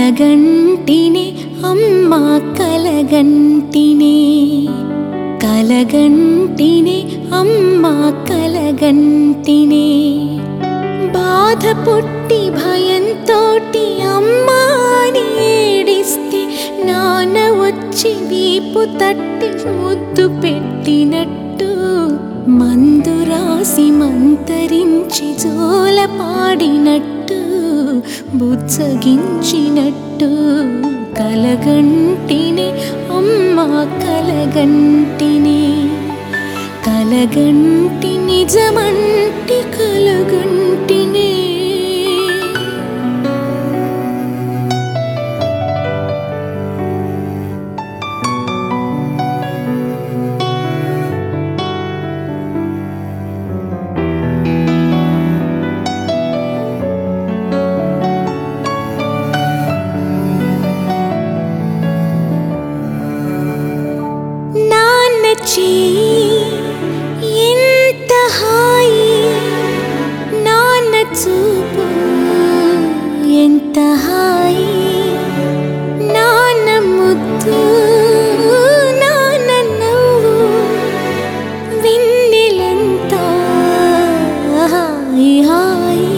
కలగంటిని అమ్మా కలగంటిని కలగంటిని అమ్మా కలగంటిని బాధ పుట్టి భయంతోటి అమ్మాని ఏడిస్తే నాన్న వచ్చి వీపు తట్టి ముద్దు పెట్టినట్టు మందు రాసి మంతరించి జోల పాడినట్టు బుజ్జగించినట్టు కలగంటిని అమ్మా కలగంటిని కలగంటి నిజమంటి కలగంటినే నాన్న చెయ్యి ఎంత హాయి నాన్న చూపు ఎంత హాయి నాన్న ముద్దు నాన్న నవ్వు వెన్నెలంతా హాయి హాయి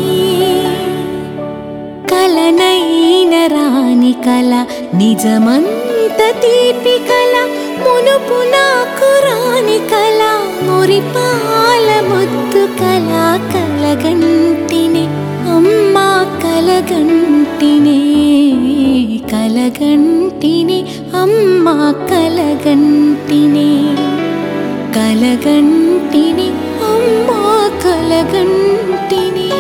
కలనైన రాని కల నిజమంత తీపి కల మునుపు నాకు రాని కల మురిపాల ముద్దు కల కలగంటిని అమ్మా కలగంటిని కలగంటిని అమ్మా కలగంటిని కలగంటిని అమ్మా కలగంటిని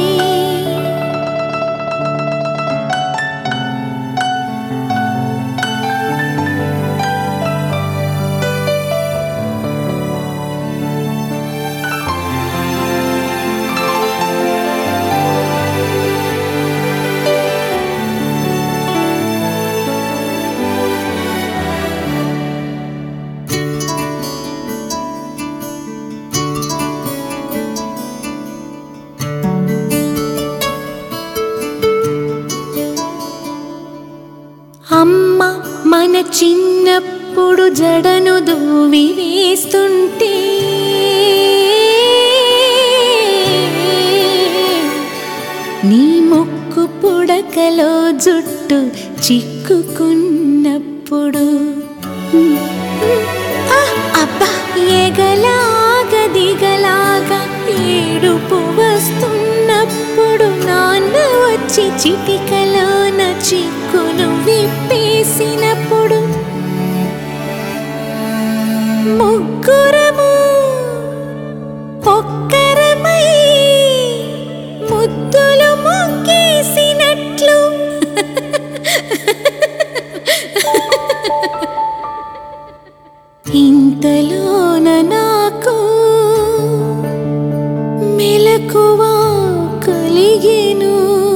అమ్మ మన చిన్నప్పుడు జడను దూవి వేస్తుంటే నీ ముక్కు పుడకలో జుట్టు చిక్కుకున్నప్పుడు ఆ, అబ్బా ఎగలాగా దిగలాగా ఏడుపు వస్తున్నప్పుడు నాన్న వచ్చి చిటికలోన చిక్కును విప్పేసినప్పుడు ముగ్గురము ఒక్కరమై ముద్దులు మొక్కేసినట్లు ఇంతలోన నాకు మెలకువా కలిగెను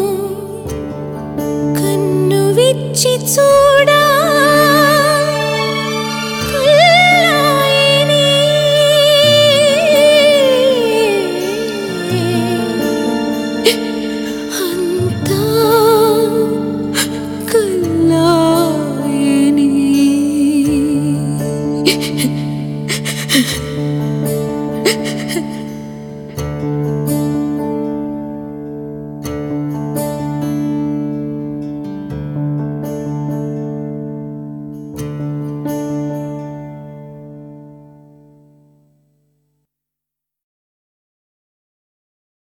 కన్ను విచ్చి చూడా కల్లాయనే. అంతా కల్లాయనే.